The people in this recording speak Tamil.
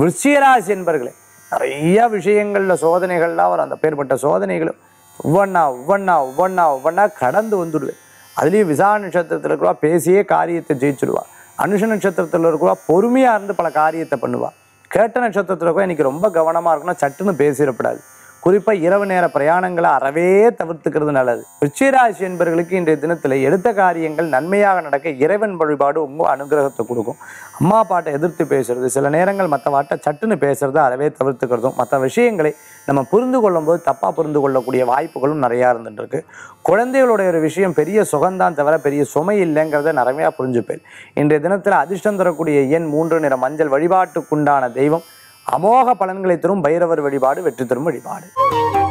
விருச்சிகராசி என்பர்களே நிறைய விஷயங்கள்ல சோதனைகள்லாம் வரும் அந்த பேர்பட்ட சோதனைகளும் ஒவ்வொன்றா ஒவ்வொன்றா ஒவ்வொன்றா ஒவ்வொன்றா கடந்து வந்துடுவேன் அதுலேயும் விசா நட்சத்திரத்தில் இருக்கிறவா பேசியே காரியத்தை ஜெயிச்சுடுவா அனுஷ நட்சத்திரத்தில் இருக்கிறவா பொறுமையாக இருந்து பல காரியத்தை பண்ணுவா கேட்ட நட்சத்திரத்தில் கூட இன்னைக்கு ரொம்ப கவனமாக இருக்கணும் சட்டுன்னு பேசிடப்படாது குறிப்பாக இரவு நேர பிரயாணங்களை அறவே தவிர்த்துக்கிறது நல்லது ரிச்சிராசி என்பவர்களுக்கு இன்றைய தினத்தில் எடுத்த காரியங்கள் நன்மையாக நடக்க இறைவன் வழிபாடு உங்க அனுகிரகத்தை கொடுக்கும் அம்மா பாட்டை எதிர்த்து பேசுறது சில நேரங்கள் மற்ற வாட்டை சட்டுன்னு பேசுறது அறவே தவிர்த்துக்கிறதும் மற்ற விஷயங்களை நம்ம புரிந்து கொள்ளும்போது தப்பாக புரிந்து கொள்ளக்கூடிய வாய்ப்புகளும் நிறையா இருந்துட்டு இருக்கு குழந்தைகளுடைய ஒரு விஷயம் பெரிய சுகம்தான் தவிர பெரிய சுமை இல்லைங்கிறத நிறையா புரிஞ்சுப்பேன் இன்றைய தினத்தில் அதிர்ஷ்டம் தரக்கூடிய எண் மூன்று நிற மஞ்சள் வழிபாட்டுக்குண்டான தெய்வம் அமோக பலன்களை தரும் பைரவர் வழிபாடு வெற்றி தரும் வழிபாடு